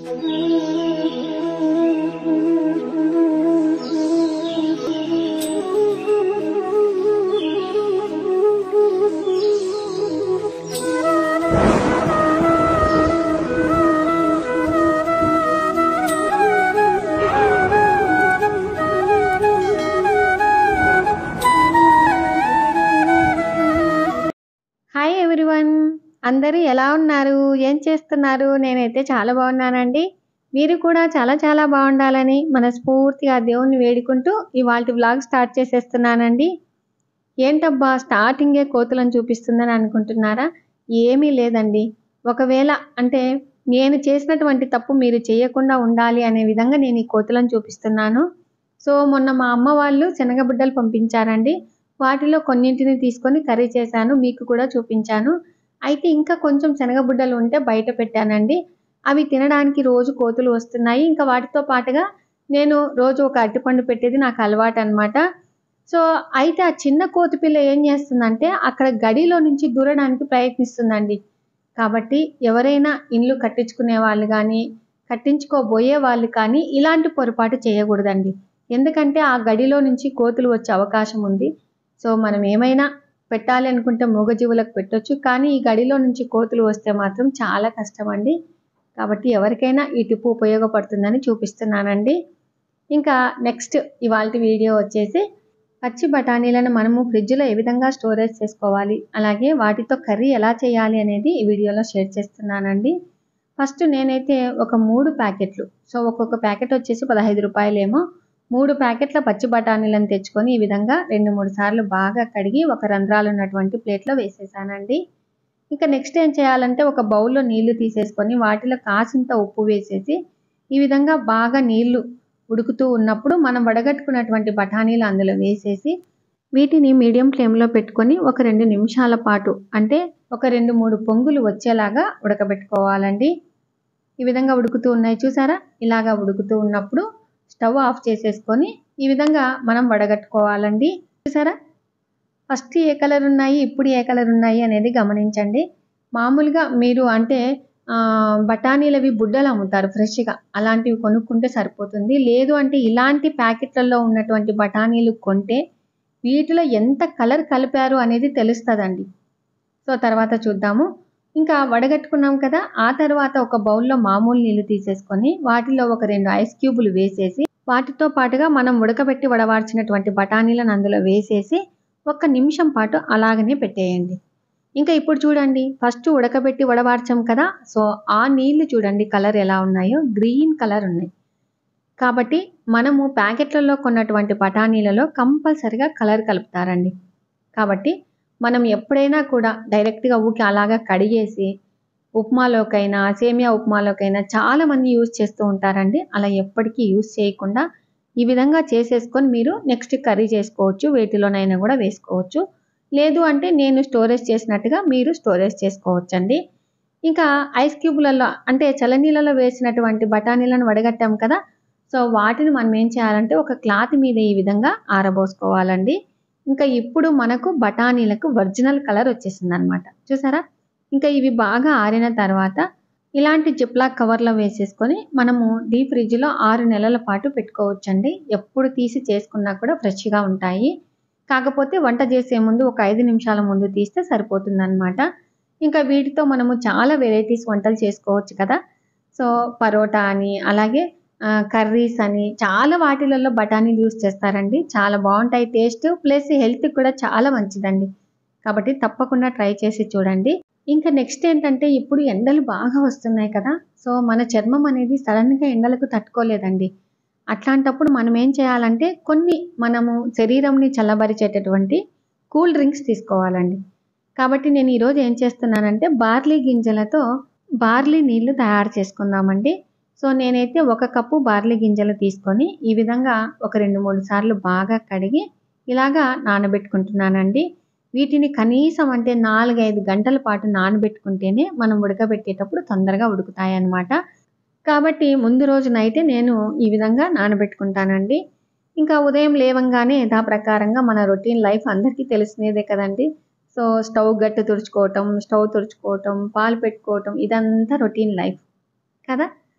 hi everyone అందరూ ఎలా ఉన్నారు ఏం చేస్తున్నారు నేనైతే చాలా బాగున్నానండి మీరు కూడా చాలా చాలా బాగుండాలని మనస్ఫూర్తిగా దేవుణ్ణి వేడుకుంటూ ఇవాళ వ్లాగ్ స్టార్ట్ చేసేస్తున్నానండి ఏంటబ్బా స్టార్టింగే కోతులను చూపిస్తుందని అనుకుంటున్నారా ఏమీ లేదండి ఒకవేళ అంటే నేను చేసినటువంటి తప్పు మీరు చేయకుండా ఉండాలి అనే విధంగా నేను ఈ కోతులను చూపిస్తున్నాను సో మొన్న మా అమ్మ వాళ్ళు శనగబిడ్డలు పంపించారండి వాటిలో కొన్నింటిని తీసుకొని కర్రీ చేశాను మీకు కూడా చూపించాను అయితే ఇంకా కొంచెం శనగబుడ్డలు ఉంటే బయట పెట్టానండి అవి తినడానికి రోజు కోతులు వస్తున్నాయి ఇంకా వాటితో పాటుగా నేను రోజు ఒక అరటిపండు పెట్టేది నాకు అలవాటు అనమాట సో అయితే ఆ చిన్న కోతి పిల్ల ఏం చేస్తుందంటే అక్కడ గడిలో నుంచి దూరడానికి ప్రయత్నిస్తుందండి కాబట్టి ఎవరైనా ఇల్లు కట్టించుకునే వాళ్ళు కానీ కట్టించుకోబోయే వాళ్ళు కానీ ఇలాంటి పొరపాటు చేయకూడదండి ఎందుకంటే ఆ గడిలో నుంచి కోతులు వచ్చే అవకాశం ఉంది సో మనం ఏమైనా పెట్టాలి అనుకుంటే మూగజీవులకు పెట్టొచ్చు కానీ ఈ గడిలో నుంచి కోతులు వస్తే మాత్రం చాలా కష్టం అండి కాబట్టి ఎవరికైనా ఈ టిప్పు ఉపయోగపడుతుందని చూపిస్తున్నానండి ఇంకా నెక్స్ట్ ఇవాళ వీడియో వచ్చేసి పచ్చి బఠానీలను మనము ఫ్రిడ్జ్లో ఏ విధంగా స్టోరేజ్ చేసుకోవాలి అలాగే వాటితో కర్రీ ఎలా చేయాలి అనేది ఈ వీడియోలో షేర్ చేస్తున్నానండి ఫస్ట్ నేనైతే ఒక మూడు ప్యాకెట్లు సో ఒక్కొక్క ప్యాకెట్ వచ్చేసి పదహైదు రూపాయలేమో మూడు ప్యాకెట్ల పచ్చి బఠానీలను తెచ్చుకొని ఈ విధంగా రెండు మూడు సార్లు బాగా కడిగి ఒక రంధ్రాలు ఉన్నటువంటి ప్లేట్లో వేసేసానండి ఇంకా నెక్స్ట్ ఏం చేయాలంటే ఒక బౌల్లో నీళ్లు తీసేసుకొని వాటిలో కాసింత ఉప్పు వేసేసి ఈ విధంగా బాగా నీళ్లు ఉడుకుతూ ఉన్నప్పుడు మనం వడగట్టుకున్నటువంటి బఠానీలు అందులో వేసేసి వీటిని మీడియం ఫ్లేమ్లో పెట్టుకొని ఒక రెండు నిమిషాల పాటు అంటే ఒక రెండు మూడు పొంగులు వచ్చేలాగా ఉడకబెట్టుకోవాలండి ఈ విధంగా ఉడుకుతూ ఉన్నాయి చూసారా ఇలాగా ఉడుకుతూ ఉన్నప్పుడు స్టవ్ ఆఫ్ చేసేసుకొని ఈ విధంగా మనం వడగట్టుకోవాలండి చూసారా ఫస్ట్ ఏ కలర్ ఉన్నాయి ఇప్పుడు ఏ కలర్ ఉన్నాయి అనేది గమనించండి మామూలుగా మీరు అంటే బఠానీలవి బుడ్డలు అమ్ముతారు ఫ్రెష్గా అలాంటివి కొనుక్కుంటే సరిపోతుంది లేదు అంటే ఇలాంటి ప్యాకెట్లలో ఉన్నటువంటి బఠానీలు కొంటే వీటిలో ఎంత కలర్ కలిపారు అనేది తెలుస్తుందండి సో తర్వాత చూద్దాము ఇంకా వడగట్టుకున్నాం కదా ఆ తర్వాత ఒక బౌల్లో మామూలు నీళ్లు తీసేసుకొని వాటిలో ఒక రెండు ఐస్ క్యూబులు వేసేసి వాటితో పాటుగా మనం ఉడకబెట్టి వడవార్చినటువంటి బఠానీలను అందులో వేసేసి ఒక్క నిమిషం పాటు అలాగనే పెట్టేయండి ఇంకా ఇప్పుడు చూడండి ఫస్ట్ ఉడకబెట్టి వడవార్చాం కదా సో ఆ నీళ్లు చూడండి కలర్ ఎలా ఉన్నాయో గ్రీన్ కలర్ ఉన్నాయి కాబట్టి మనము ప్యాకెట్లలో కొన్నటువంటి బఠానీలలో కంపల్సరిగా కలర్ కలుపుతారండి కాబట్టి మనం ఎప్పుడైనా కూడా డైరెక్ట్గా ఊకి అలాగా కడిగేసి ఉప్మాలోకైనా సేమియా ఉప్మాలోకైనా చాలామంది యూజ్ చేస్తూ ఉంటారండి అలా ఎప్పటికీ యూజ్ చేయకుండా ఈ విధంగా చేసేసుకొని మీరు నెక్స్ట్ కర్రీ చేసుకోవచ్చు వేటిలోనైనా కూడా వేసుకోవచ్చు లేదు అంటే నేను స్టోరేజ్ చేసినట్టుగా మీరు స్టోరేజ్ చేసుకోవచ్చండి ఇంకా ఐస్ క్యూబ్లలో అంటే చల్లనీళ్ళలో వేసినటువంటి బఠానీలను వడగట్టాం కదా సో వాటిని మనం ఏం చేయాలంటే ఒక క్లాత్ మీద ఈ విధంగా ఆరబోసుకోవాలండి ఇంకా ఇప్పుడు మనకు బఠానీలకు ఒరిజినల్ కలర్ వచ్చేసింది అనమాట చూసారా ఇంకా ఇవి బాగా ఆరిన తర్వాత ఇలాంటి జిప్లాక్ కవర్లో వేసేసుకొని మనము డీప్ ఫ్రిడ్జ్లో ఆరు నెలల పాటు పెట్టుకోవచ్చండి ఎప్పుడు తీసి చేసుకున్నా కూడా ఫ్రెష్గా ఉంటాయి కాకపోతే వంట చేసే ముందు ఒక ఐదు నిమిషాల ముందు తీస్తే సరిపోతుంది అనమాట ఇంకా వీటితో మనము చాలా వెరైటీస్ వంటలు చేసుకోవచ్చు కదా సో పరోటా అని అలాగే కర్రీస్ అని చాలా వాటిలలో బఠానీలు యూస్ చేస్తారండి చాలా బాగుంటాయి టేస్ట్ ప్లస్ హెల్త్కి కూడా చాలా మంచిదండి కాబట్టి తప్పకుండా ట్రై చేసి చూడండి ఇంకా నెక్స్ట్ ఏంటంటే ఇప్పుడు ఎండలు బాగా వస్తున్నాయి కదా సో మన చర్మం అనేది సడన్గా ఎండలకు తట్టుకోలేదండి అట్లాంటప్పుడు మనం ఏం చేయాలంటే కొన్ని మనము శరీరంని చల్లబరిచేటటువంటి కూల్ డ్రింక్స్ తీసుకోవాలండి కాబట్టి నేను ఈరోజు ఏం చేస్తున్నానంటే బార్లీ గింజలతో బార్లీ నీళ్లు తయారు చేసుకుందామండి సో నేనైతే ఒక కప్పు బార్లీ గింజలు తీసుకొని ఈ విధంగా ఒక రెండు మూడు సార్లు బాగా కడిగి ఇలాగా నానబెట్టుకుంటున్నానండి వీటిని కనీసం అంటే నాలుగైదు గంటల పాటు నానబెట్టుకుంటేనే మనం ఉడకబెట్టేటప్పుడు తొందరగా ఉడుకుతాయి అన్నమాట కాబట్టి ముందు రోజు నైటే నేను ఈ విధంగా నానబెట్టుకుంటానండి ఇంకా ఉదయం లేవంగానే యథా ప్రకారంగా మన రొటీన్ లైఫ్ అందరికీ తెలిసినదే కదండి సో స్టవ్ గట్టు తుడుచుకోవటం స్టవ్ తుడుచుకోవటం పాలు పెట్టుకోవటం ఇదంతా రొటీన్ లైఫ్ కదా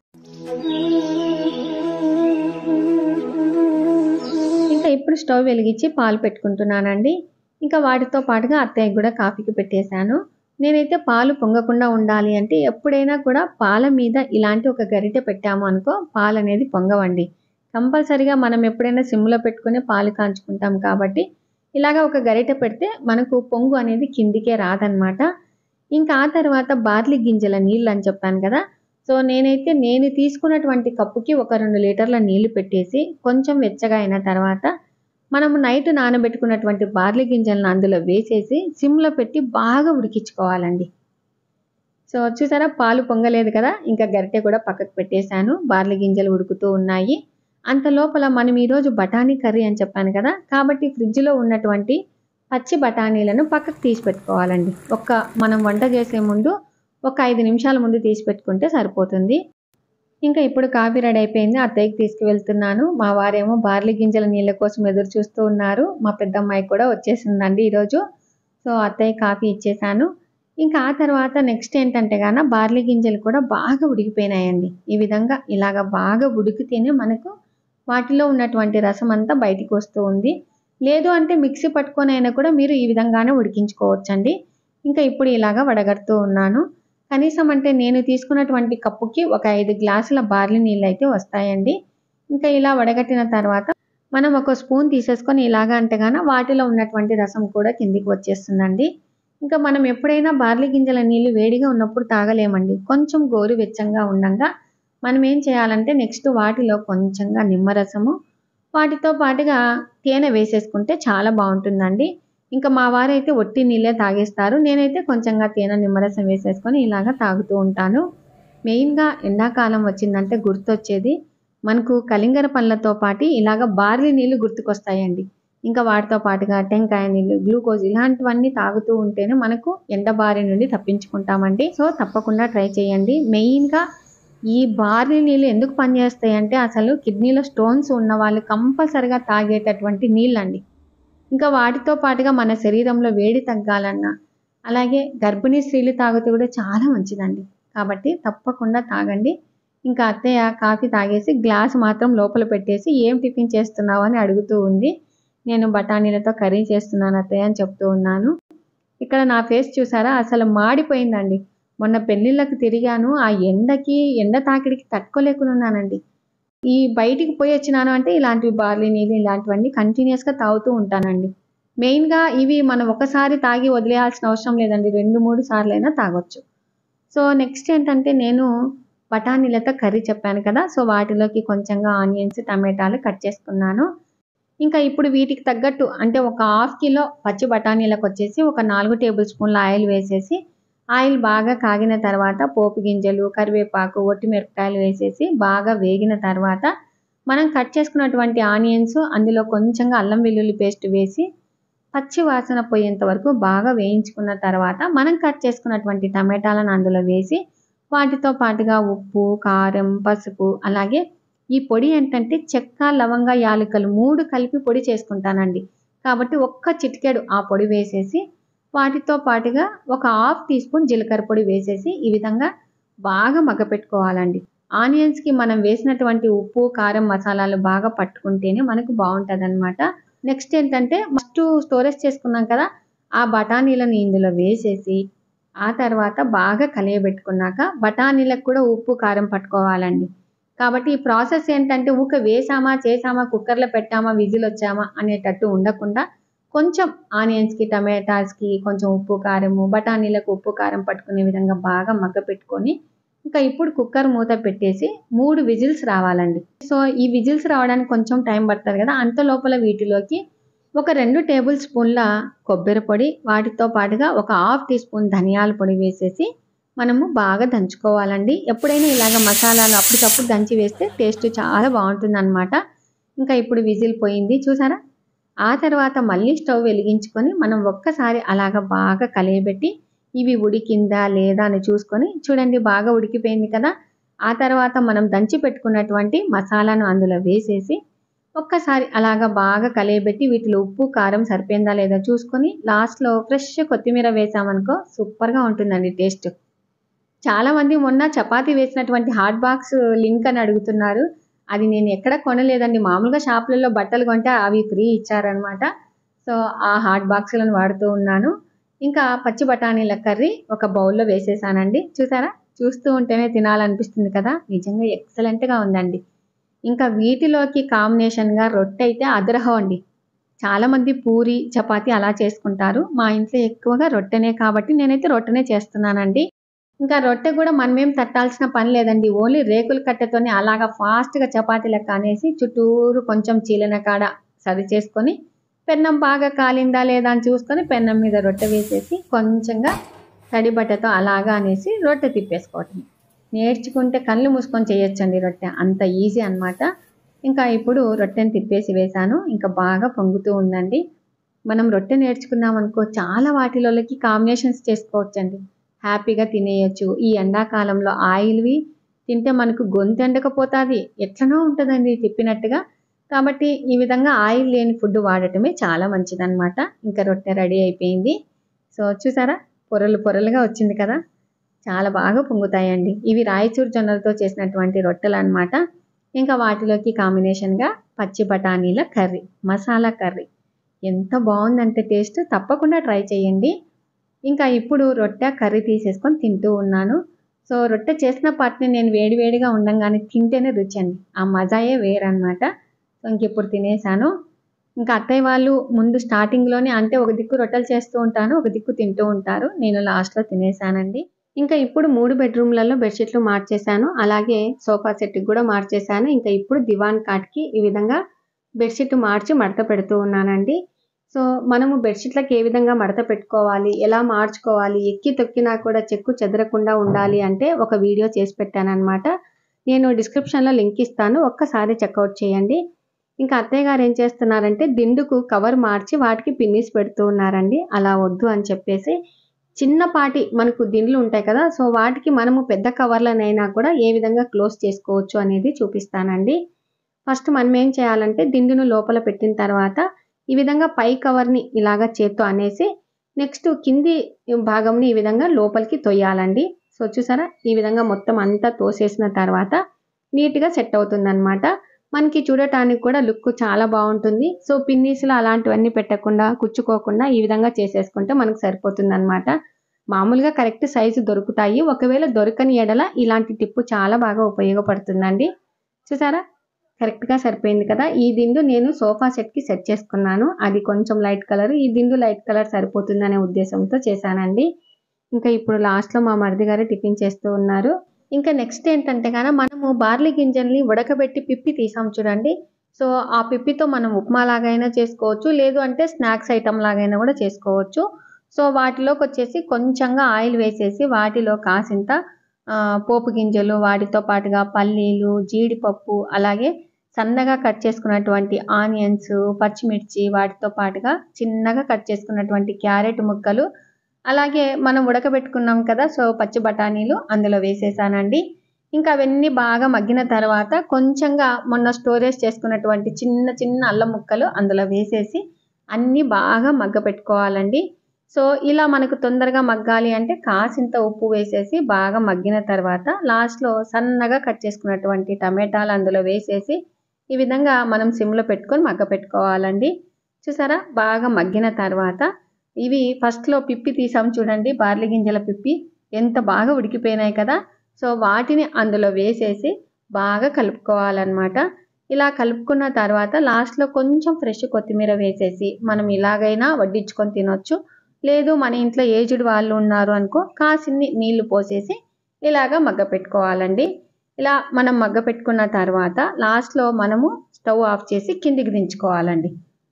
ఇంకా ఇప్పుడు స్టవ్ వెలిగించి పాలు పెట్టుకుంటున్నానండి ఇంకా వాటితో పాటుగా అత్తయ్యకి కూడా కాఫీకి పెట్టేశాను నేనైతే పాలు పొంగకుండా ఉండాలి అంటే ఎప్పుడైనా కూడా పాల మీద ఇలాంటి ఒక గరిటె పెట్టాము అనుకో పాలు అనేది పొంగవండి కంపల్సరిగా మనం ఎప్పుడైనా సిమ్లో పెట్టుకుని పాలు కాంచుకుంటాం కాబట్టి ఇలాగ ఒక గరిటె పెడితే మనకు పొంగు అనేది కిందికే రాదనమాట ఇంకా ఆ తర్వాత బార్లీ గింజల నీళ్ళు అని చెప్పాను కదా సో నేనైతే నేను తీసుకున్నటువంటి కప్పుకి ఒక రెండు లీటర్ల నీళ్లు పెట్టేసి కొంచెం వెచ్చగా అయిన తర్వాత మనము నైట్ నానబెట్టుకున్నటువంటి బార్లీ గింజలను అందులో వేసేసి సిమ్లో పెట్టి బాగా ఉడికించుకోవాలండి సో చూసారా పాలు పొంగలేదు కదా ఇంకా గరిటె కూడా పక్కకు పెట్టేశాను బార్లీ గింజలు ఉడుకుతూ ఉన్నాయి అంత లోపల మనం ఈరోజు బఠానీ కర్రీ అని చెప్పాను కదా కాబట్టి ఫ్రిడ్జ్లో ఉన్నటువంటి పచ్చి బఠానీలను పక్కకు తీసి పెట్టుకోవాలండి ఒక్క మనం వంట చేసే ముందు ఒక ఐదు నిమిషాల ముందు తీసి పెట్టుకుంటే సరిపోతుంది ఇంకా ఇప్పుడు కాఫీ రెడీ అయిపోయింది అత్తయ్యకి తీసుకువెళ్తున్నాను మా వారేమో బార్లీ గింజల నీళ్ళ కోసం ఎదురు చూస్తూ ఉన్నారు మా పెద్దమ్మాయి కూడా వచ్చేసిందండి ఈరోజు సో అత్తయ్య కాఫీ ఇచ్చేసాను ఇంకా ఆ తర్వాత నెక్స్ట్ ఏంటంటే గాన బార్లీ గింజలు కూడా బాగా ఉడికిపోయినాయండి ఈ విధంగా ఇలాగ బాగా ఉడికితేనే మనకు వాటిలో ఉన్నటువంటి రసం అంతా బయటికి వస్తూ ఉంది లేదు అంటే మిక్సీ పట్టుకొని అయినా కూడా మీరు ఈ విధంగానే ఉడికించుకోవచ్చండి ఇంకా ఇప్పుడు ఇలాగా వడగడుతూ ఉన్నాను కనీసం అంటే నేను తీసుకున్నటువంటి కప్పుకి ఒక ఐదు గ్లాసుల బార్లీ నీళ్ళు అయితే వస్తాయండి ఇంకా ఇలా వడగట్టిన తర్వాత మనం ఒక స్పూన్ తీసేసుకొని ఇలాగా అంటేగాన వాటిలో ఉన్నటువంటి రసం కూడా కిందికి వచ్చేస్తుందండి ఇంకా మనం ఎప్పుడైనా బార్లీ గింజల నీళ్ళు వేడిగా ఉన్నప్పుడు తాగలేమండి కొంచెం గోరువెచ్చంగా ఉండంగా మనం ఏం చేయాలంటే నెక్స్ట్ వాటిలో కొంచెంగా నిమ్మరసము వాటితో పాటుగా తేనె వేసేసుకుంటే చాలా బాగుంటుందండి ఇంకా మా వారైతే ఒట్టి నీళ్ళే తాగేస్తారు నేనైతే కొంచెంగా తేనె నిమ్మరసం వేసేసుకొని ఇలాగ తాగుతూ ఉంటాను మెయిన్గా ఎండాకాలం వచ్చిందంటే గుర్తొచ్చేది మనకు కలింగర పండ్లతో పాటు ఇలాగ బార్లీ నీళ్ళు గుర్తుకొస్తాయండి ఇంకా వాటితో పాటుగా టెంకాయ నీళ్ళు గ్లూకోజ్ ఇలాంటివన్నీ తాగుతూ ఉంటేనే మనకు ఎండ బారి నుండి తప్పించుకుంటామండి సో తప్పకుండా ట్రై చేయండి మెయిన్గా ఈ బార్లీ నీళ్ళు ఎందుకు పనిచేస్తాయి అంటే అసలు కిడ్నీలో స్టోన్స్ ఉన్న వాళ్ళు కంపల్సరిగా తాగేటటువంటి నీళ్ళండి ఇంకా వాటితో పాటుగా మన శరీరంలో వేడి తగ్గాలన్నా అలాగే గర్భిణీ స్త్రీలు తాగితే కూడా చాలా మంచిదండి కాబట్టి తప్పకుండా తాగండి ఇంకా అత్తయ్య కాఫీ తాగేసి గ్లాస్ మాత్రం లోపల పెట్టేసి ఏం టిఫిన్ చేస్తున్నావు అని అడుగుతూ ఉంది నేను బఠానీలతో కర్రీ చేస్తున్నాను అత్తయ్య అని చెప్తూ ఉన్నాను ఇక్కడ నా ఫేస్ చూసారా అసలు మాడిపోయిందండి మొన్న పెళ్ళిళ్ళకి తిరిగాను ఆ ఎండకి ఎండ తాకిడికి తట్టుకోలేకుండా ఉన్నానండి ఈ బయటికి పోయి వచ్చినాను అంటే ఇలాంటివి బార్లీ నీళ్ళు ఇలాంటివన్నీ కంటిన్యూస్గా తాగుతూ ఉంటానండి మెయిన్గా ఇవి మనం ఒకసారి తాగి వదిలేయాల్సిన అవసరం లేదండి రెండు మూడు సార్లు అయినా తాగొచ్చు సో నెక్స్ట్ ఏంటంటే నేను బఠానీలతో కర్రీ చెప్పాను కదా సో వాటిలోకి కొంచెంగా ఆనియన్స్ టమాటాలు కట్ చేసుకున్నాను ఇంకా ఇప్పుడు వీటికి తగ్గట్టు అంటే ఒక హాఫ్ కిలో పచ్చి బఠానీలకు వచ్చేసి ఒక నాలుగు టేబుల్ స్పూన్ల ఆయిల్ వేసేసి ఆయిల్ బాగా కాగిన తర్వాత పోపు గింజలు కరివేపాకు ఒట్టి మిరపకాయలు వేసేసి బాగా వేగిన తర్వాత మనం కట్ చేసుకున్నటువంటి ఆనియన్స్ అందులో కొంచెంగా అల్లం వెల్లుల్లి పేస్ట్ వేసి పచ్చి వాసన పోయేంత వరకు బాగా వేయించుకున్న తర్వాత మనం కట్ చేసుకున్నటువంటి టమాటాలను అందులో వేసి వాటితో పాటుగా ఉప్పు కారం పసుపు అలాగే ఈ పొడి ఏంటంటే చెక్క లవంగ యాలకులు మూడు కలిపి పొడి చేసుకుంటానండి కాబట్టి ఒక్క చిటికెడు ఆ పొడి వేసేసి వాటితో పాటుగా ఒక హాఫ్ టీ స్పూన్ జీలకర్ర పొడి వేసేసి ఈ విధంగా బాగా మగ్గపెట్టుకోవాలండి ఆనియన్స్కి మనం వేసినటువంటి ఉప్పు కారం మసాలాలు బాగా పట్టుకుంటేనే మనకు బాగుంటుంది అనమాట నెక్స్ట్ ఏంటంటే ఫస్ట్ స్టోరేజ్ చేసుకున్నాం కదా ఆ బఠానీలను ఇందులో వేసేసి ఆ తర్వాత బాగా కలియబెట్టుకున్నాక బఠానీలకు కూడా ఉప్పు కారం పట్టుకోవాలండి కాబట్టి ఈ ప్రాసెస్ ఏంటంటే ఊక వేసామా చేసామా కుక్కర్లో పెట్టామా విజిల్ వచ్చామా అనేటట్టు ఉండకుండా కొంచెం ఆనియన్స్కి టమాటాస్కి కొంచెం ఉప్పు కారము బఠానీలకు ఉప్పు కారం పట్టుకునే విధంగా బాగా మగ్గ పెట్టుకొని ఇంకా ఇప్పుడు కుక్కర్ మూత పెట్టేసి మూడు విజిల్స్ రావాలండి సో ఈ విజిల్స్ రావడానికి కొంచెం టైం పడుతుంది కదా అంత లోపల వీటిలోకి ఒక రెండు టేబుల్ స్పూన్ల కొబ్బరి పొడి వాటితో పాటుగా ఒక హాఫ్ టీ స్పూన్ ధనియాల పొడి వేసేసి మనము బాగా దంచుకోవాలండి ఎప్పుడైనా ఇలాగ మసాలాలు అప్పటికప్పుడు దంచి వేస్తే టేస్ట్ చాలా బాగుంటుంది అనమాట ఇంకా ఇప్పుడు విజిల్ పోయింది చూసారా ఆ తర్వాత మళ్ళీ స్టవ్ వెలిగించుకొని మనం ఒక్కసారి అలాగ బాగా కలియబెట్టి ఇవి ఉడికిందా లేదా అని చూసుకొని చూడండి బాగా ఉడికిపోయింది కదా ఆ తర్వాత మనం దంచి పెట్టుకున్నటువంటి మసాలాను అందులో వేసేసి ఒక్కసారి అలాగా బాగా కలియబెట్టి వీటిలో ఉప్పు కారం సరిపోయిందా లేదా చూసుకొని లాస్ట్లో ఫ్రెష్ కొత్తిమీర వేసామనుకో సూపర్గా ఉంటుందండి టేస్ట్ చాలామంది మొన్న చపాతీ వేసినటువంటి హాట్ బాక్స్ లింక్ అని అడుగుతున్నారు అది నేను ఎక్కడ కొనలేదండి మామూలుగా షాపులలో బట్టలు కొంటే అవి ఫ్రీ ఇచ్చారనమాట సో ఆ హాట్ బాక్సులను వాడుతూ ఉన్నాను ఇంకా పచ్చి బఠానీల కర్రీ ఒక బౌల్లో వేసేసానండి చూసారా చూస్తూ ఉంటేనే తినాలనిపిస్తుంది కదా నిజంగా ఎక్సలెంట్గా ఉందండి ఇంకా వీటిలోకి కాంబినేషన్గా రొట్టె అయితే అదరహం అండి చాలామంది పూరి చపాతీ అలా చేసుకుంటారు మా ఇంట్లో ఎక్కువగా రొట్టెనే కాబట్టి నేనైతే రొట్టెనే చేస్తున్నానండి ఇంకా రొట్టె కూడా మనమేం తట్టాల్సిన పని లేదండి ఓన్లీ రేకుల కట్టెతోనే అలాగా ఫాస్ట్గా చపాతీ లెక్క అనేసి చుట్టూరు కొంచెం చీలిన కాడ సరి చేసుకొని పెన్నం బాగా కాలిందా లేదా అని చూసుకొని పెన్నం మీద రొట్టె వేసేసి కొంచెంగా తడి బట్టతో అలాగా అనేసి రొట్టె తిప్పేసుకోవటం నేర్చుకుంటే కళ్ళు మూసుకొని చేయొచ్చండి రొట్టె అంత ఈజీ అన్నమాట ఇంకా ఇప్పుడు రొట్టెని తిప్పేసి వేశాను ఇంకా బాగా పొంగుతూ ఉందండి మనం రొట్టె నేర్చుకున్నాం అనుకో చాలా వాటిలోకి కాంబినేషన్స్ చేసుకోవచ్చండి హ్యాపీగా తినేయచ్చు ఈ ఎండాకాలంలో ఆయిల్వి తింటే మనకు గొంతు ఎండకపోతుంది ఎట్లనో ఉంటుందండి తిప్పినట్టుగా కాబట్టి ఈ విధంగా ఆయిల్ లేని ఫుడ్ వాడటమే చాలా మంచిదన్నమాట ఇంకా రొట్టె రెడీ అయిపోయింది సో చూసారా పొరలు పొరలుగా వచ్చింది కదా చాలా బాగా పొంగుతాయండి ఇవి రాయచూరు జొన్నలతో చేసినటువంటి రొట్టెలు అన్నమాట ఇంకా వాటిలోకి కాంబినేషన్గా పచ్చి బఠానీల కర్రీ మసాలా కర్రీ ఎంత బాగుందంటే టేస్ట్ తప్పకుండా ట్రై చేయండి ఇంకా ఇప్పుడు రొట్టె కర్రీ తీసేసుకొని తింటూ ఉన్నాను సో రొట్టె చేసిన పాటిని నేను వేడివేడిగా ఉండంగానే తింటేనే రుచి అండి ఆ మజాయే వేరనమాట సో ఇంక ఇప్పుడు తినేసాను ఇంకా అత్తయ్య వాళ్ళు ముందు స్టార్టింగ్లోనే అంటే ఒక దిక్కు రొట్టెలు చేస్తూ ఉంటాను ఒక దిక్కు తింటూ ఉంటారు నేను లాస్ట్లో తినేసానండి ఇంకా ఇప్పుడు మూడు బెడ్రూమ్లలో బెడ్షీట్లు మార్చేశాను అలాగే సోఫా సెట్కి కూడా మార్చేశాను ఇంకా ఇప్పుడు దివాన్ కాట్కి ఈ విధంగా బెడ్షీట్ మార్చి మడత పెడుతూ ఉన్నానండి సో మనము బెడ్షీట్లకు ఏ విధంగా మడత పెట్టుకోవాలి ఎలా మార్చుకోవాలి ఎక్కి తొక్కినా కూడా చెక్కు చెదరకుండా ఉండాలి అంటే ఒక వీడియో చేసి పెట్టాను అనమాట నేను డిస్క్రిప్షన్లో లింక్ ఇస్తాను ఒక్కసారి చెక్అవుట్ చేయండి ఇంకా అత్తయ్య గారు ఏం చేస్తున్నారంటే దిండుకు కవర్ మార్చి వాటికి పిన్నిస్ పెడుతూ ఉన్నారండి అలా వద్దు అని చెప్పేసి చిన్నపాటి మనకు దిండ్లు ఉంటాయి కదా సో వాటికి మనము పెద్ద కవర్లనైనా కూడా ఏ విధంగా క్లోజ్ చేసుకోవచ్చు అనేది చూపిస్తానండి ఫస్ట్ మనం ఏం చేయాలంటే దిండును లోపల పెట్టిన తర్వాత ఈ విధంగా పై కవర్ని ఇలాగా చేత్తో అనేసి నెక్స్ట్ కింది భాగంని ఈ విధంగా లోపలికి తొయ్యాలండి సో చూసారా ఈ విధంగా మొత్తం అంతా తోసేసిన తర్వాత నీట్గా సెట్ అవుతుంది అనమాట మనకి చూడటానికి కూడా లుక్ చాలా బాగుంటుంది సో పిన్నీస్లో అలాంటివన్నీ పెట్టకుండా కుచ్చుకోకుండా ఈ విధంగా చేసేసుకుంటే మనకు సరిపోతుంది అనమాట మామూలుగా కరెక్ట్ సైజు దొరుకుతాయి ఒకవేళ దొరకని ఎడల ఇలాంటి టిప్పు చాలా బాగా ఉపయోగపడుతుందండి చూసారా కరెక్ట్గా సరిపోయింది కదా ఈ దిండు నేను సోఫా సెట్కి సెట్ చేసుకున్నాను అది కొంచెం లైట్ కలర్ ఈ దిండు లైట్ కలర్ సరిపోతుందనే ఉద్దేశంతో చేశానండి ఇంకా ఇప్పుడు లాస్ట్లో మా మరిది గారు టిఫిన్ చేస్తూ ఉన్నారు ఇంకా నెక్స్ట్ ఏంటంటే కనుక మనము బార్లీ గింజల్ని ఉడకబెట్టి పిప్పి తీసాం చూడండి సో ఆ పిప్పితో మనం ఉప్మా లాగైనా చేసుకోవచ్చు లేదు అంటే స్నాక్స్ ఐటమ్ లాగైనా కూడా చేసుకోవచ్చు సో వాటిలోకి వచ్చేసి కొంచెంగా ఆయిల్ వేసేసి వాటిలో కాసింత పోపు గింజలు వాటితో పాటుగా పల్లీలు జీడిపప్పు అలాగే సన్నగా కట్ చేసుకున్నటువంటి ఆనియన్స్ పచ్చిమిర్చి వాటితో పాటుగా చిన్నగా కట్ చేసుకున్నటువంటి క్యారెట్ ముక్కలు అలాగే మనం ఉడకబెట్టుకున్నాం కదా సో పచ్చి బఠానీలు అందులో వేసేసానండి ఇంకా అవన్నీ బాగా మగ్గిన తర్వాత కొంచెంగా మొన్న స్టోరేజ్ చేసుకున్నటువంటి చిన్న చిన్న అల్లం ముక్కలు అందులో వేసేసి అన్నీ బాగా మగ్గ పెట్టుకోవాలండి సో ఇలా మనకు తొందరగా మగ్గాలి అంటే కాసింత ఉప్పు వేసేసి బాగా మగ్గిన తర్వాత లాస్ట్లో సన్నగా కట్ చేసుకున్నటువంటి టమాటాలు అందులో వేసేసి ఈ విధంగా మనం సిమ్లో పెట్టుకొని మగ్గ పెట్టుకోవాలండి చూసారా బాగా మగ్గిన తర్వాత ఇవి ఫస్ట్లో పిప్పి తీసాం చూడండి బార్లీ గింజల పిప్పి ఎంత బాగా ఉడికిపోయినాయి కదా సో వాటిని అందులో వేసేసి బాగా కలుపుకోవాలన్నమాట ఇలా కలుపుకున్న తర్వాత లాస్ట్లో కొంచెం ఫ్రెష్ కొత్తిమీర వేసేసి మనం ఇలాగైనా వడ్డించుకొని తినొచ్చు లేదు మన ఇంట్లో ఏజ్డ్ వాళ్ళు ఉన్నారు అనుకో కాసిన్ని నీళ్లు పోసేసి ఇలాగ మగ్గ పెట్టుకోవాలండి ఇలా మనం మగ్గ పెట్టుకున్న తర్వాత లాస్ట్లో మనము స్టవ్ ఆఫ్ చేసి కిందికి దించుకోవాలండి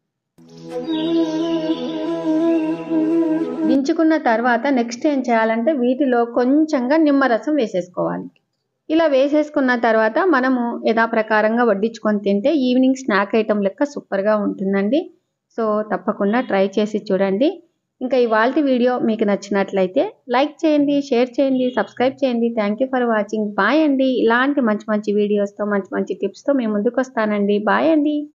దించుకున్న తర్వాత నెక్స్ట్ ఏం చేయాలంటే వీటిలో కొంచెంగా నిమ్మరసం వేసేసుకోవాలి ఇలా వేసేసుకున్న తర్వాత మనము యథాప్రకారంగా వడ్డించుకొని తింటే ఈవినింగ్ స్నాక్ ఐటెం లెక్క సూపర్గా ఉంటుందండి సో తప్పకుండా ట్రై చేసి చూడండి ఇంకా ఇవాళ వీడియో మీకు నచ్చినట్లయితే లైక్ చేయండి షేర్ చేయండి సబ్స్క్రైబ్ చేయండి thank you for watching bye అండి ఇలాంటి మంచి మంచి వీడియోస్తో మంచి మంచి టిప్స్తో మేము ముందుకు వస్తానండి బాయ్ అండి